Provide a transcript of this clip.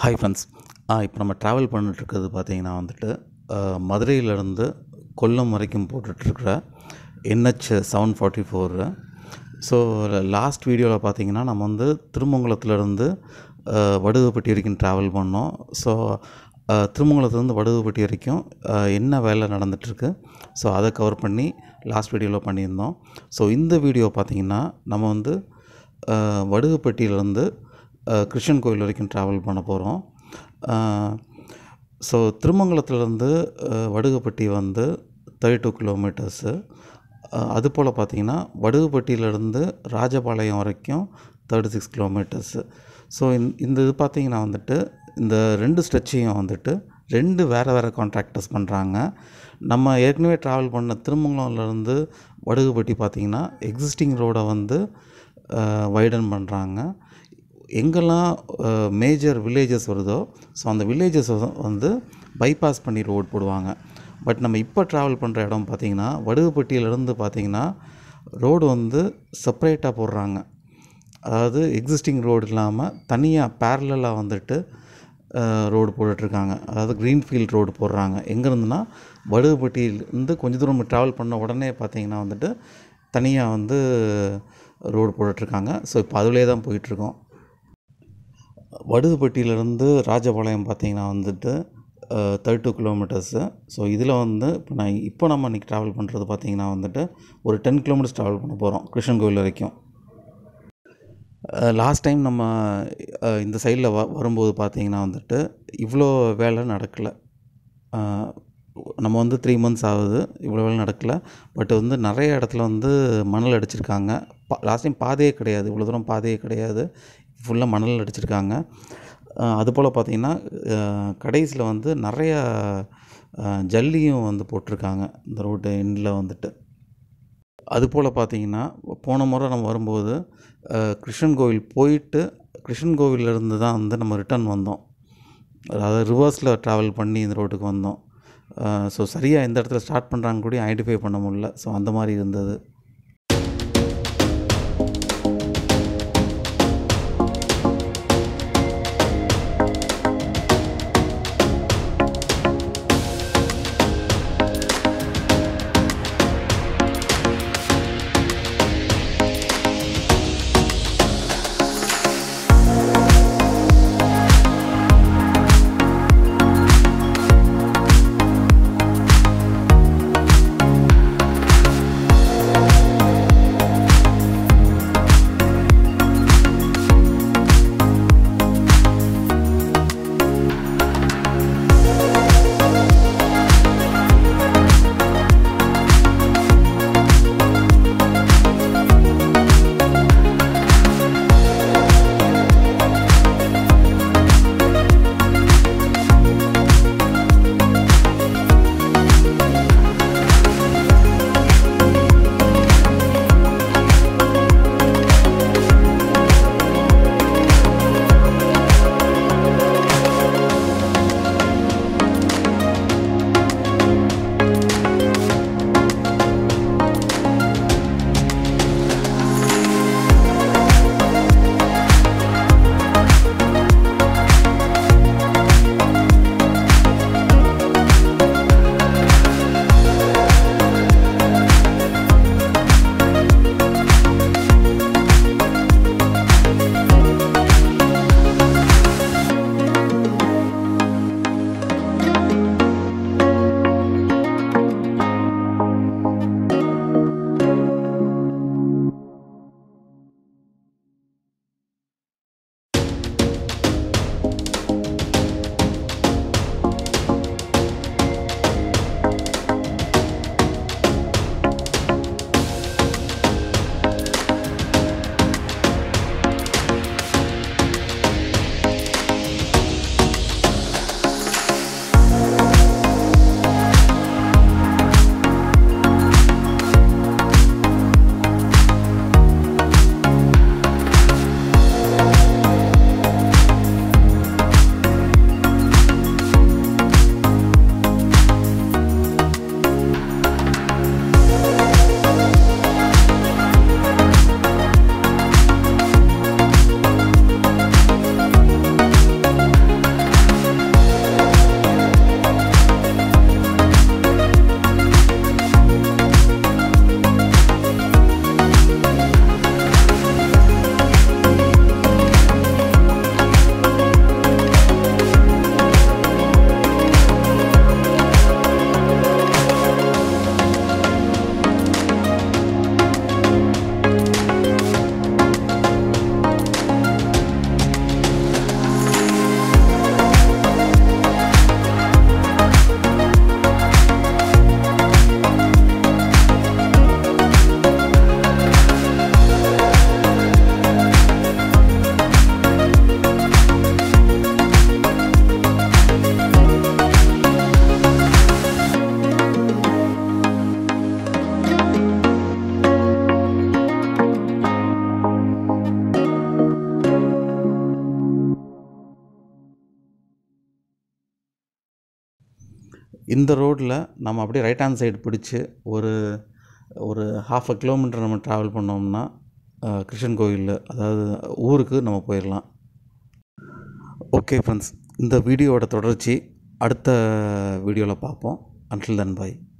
hi friends இப்போ நம்ம travel பண்ணிட்டுருக்கிறது பார்த்தீங்கன்னா வந்துட்டு மதுரையிலேருந்து கொல்லம் வரைக்கும் போட்டுட்ருக்கிற NH seven forty four so last வீடியோவில் பார்த்தீங்கன்னா நம்ம வந்து திருமங்கலத்துலேருந்து வடுகுப்பட்டி வரைக்கும் ட்ராவல் பண்ணோம் ஸோ திருமங்கலத்துலேருந்து வடுகுப்பட்டி வரைக்கும் அஹ், என்ன வேலை நடந்துகிட்ருக்கு ஸோ அதை கவர் பண்ணி லாஸ்ட் வீடியோவில் பண்ணியிருந்தோம் ஸோ இந்த வீடியோ பார்த்தீங்கன்னா நம்ம வந்து அஹ், வடுகுப்பட்டியிலேருந்து அஹ், கிருஷ்ணன் கோயில் வரைக்கும் ட்ராவல் பண்ண போகிறோம் ஸோ திருமங்கலத்துலேருந்து அஹ், வடுகுப்பட்டி வந்து தேர்ட்டி டூ கிலோமீட்டர்ஸு அது போல் பார்த்தீங்கன்னா வடுகுப்பட்டியிலேருந்து ராஜபாளையம் வரைக்கும் தேர்ட்டி சிக்ஸ் கிலோமீட்டர்ஸு ஸோ இந்த இது பார்த்தீங்கன்னா வந்துட்டு இந்த ரெண்டு ஸ்ட்ரெச்சையும் வந்துட்டு ரெண்டு வேறு வேறு கான்ட்ராக்டர்ஸ் பண்ணுறாங்க நம்ம ஏற்கனவே ட்ராவல் பண்ண திருமங்கலம்லேருந்து வடுகுப்பட்டி பார்த்தீங்கன்னா எக்ஸிஸ்டிங் ரோடை வந்து வைடன் பண்ணுறாங்க எங்கெல்லாம் மேஜர் வில்லேஜஸ் வருதோ ஸோ அந்த வில்லேஜஸ் வந்து பைபாஸ் பண்ணி ரோடு போடுவாங்க பட் நம்ம இப்போ ட்ராவல் பண்ணுற இடம் பார்த்திங்கன்னா வடுகுப்பட்டியிலேருந்து பார்த்திங்கன்னா ரோடு வந்து செப்பரேட்டாக போடுறாங்க அதாவது எக்ஸிஸ்டிங் ரோடு இல்லாமல் தனியாக பேரலாக வந்துட்டு ரோடு போட்டுட்ருக்காங்க அதாவது க்ரீன்ஃபீல்ட் ரோடு போடுறாங்க எங்கேருந்துன்னா வடுகுப்பட்டியிலேருந்து கொஞ்ச தூரம் ட்ராவல் பண்ண உடனே பார்த்தீங்கன்னா வந்துட்டு தனியாக வந்து ரோடு போட்டுட்ருக்காங்க ஸோ இப்போ அதுலேயே தான் போயிட்டுருக்கோம் வடுகுப்பட்டியிலேருந்து ராஜபாளையம் பார்த்தீங்கன்னா வந்துட்டு தேர்ட்டி டூ கிலோமீட்டர்ஸு ஸோ இதில் வந்து இப்போ நான் இப்போ நம்ம இன்றைக்கி ட்ராவல் பண்ணுறது பார்த்தீங்கன்னா வந்துட்டு ஒரு டென் கிலோமீட்டர்ஸ் ட்ராவல் பண்ண போகிறோம் கிருஷ்ணன் கோவில் வரைக்கும் லாஸ்ட் டைம் நம்ம அஹ், இந்த சைடில் வ வரும்போது பார்த்தீங்கன்னா வந்துட்டு இவ்வளோ வேலை நடக்கலை நம்ம வந்து த்ரீ மந்த்ஸ் ஆகுது இவ்வளோ வேலை நடக்கலை பட் வந்து நிறைய இடத்துல வந்து மணல் அடிச்சிருக்காங்க பா லாஸ்ட் டைம் பாதையே கிடையாது இவ்வளோ தூரம் பாதையே கிடையாது ஃபுல்லாக மணல் அடிச்சிருக்காங்க அஹ், அது போல் பார்த்தீங்கன்னா கடைசியில் வந்து நிறைய அஹ், ஜல்லியும் வந்து போட்டிருக்காங்க இந்த ரோட்டு எண்டில் வந்துட்டு அது போல் பார்த்தீங்கன்னா போன முறை நம்ம வரும்போது அஹ், கிருஷ்ணன் கோவில் போயிட்டு கிருஷ்ணன் கோவிலேருந்து தான் வந்து நம்ம ரிட்டர்ன் வந்தோம் அதாவது ரிவர்ஸில் ட்ராவல் பண்ணி இந்த ரோட்டுக்கு வந்தோம் ஸோ சரியாக எந்த இடத்துல ஸ்டார்ட் பண்ணுறாங்க கூட ஐடென்டிஃபை பண்ண முடியல ஸோ அந்த மாதிரி இருந்தது இந்த ரோட்டில் நம்ம அப்படியே ரைட் ஹேண்ட் சைடு பிடிச்சி ஒரு ஒரு ஹாஃப் அ கிலோமீட்டர் நம்ம ட்ராவல் பண்ணோம்னா அஹ், கிருஷ்ணன் கோயில் அதாவது ஊருக்கு நம்ம போயிடலாம் ஓகே ஃப்ரெண்ட்ஸ் இந்த வீடியோவோட தொடர்ச்சி அடுத்த வீடியோவில் பார்ப்போம் அன்டில் தன் பாய்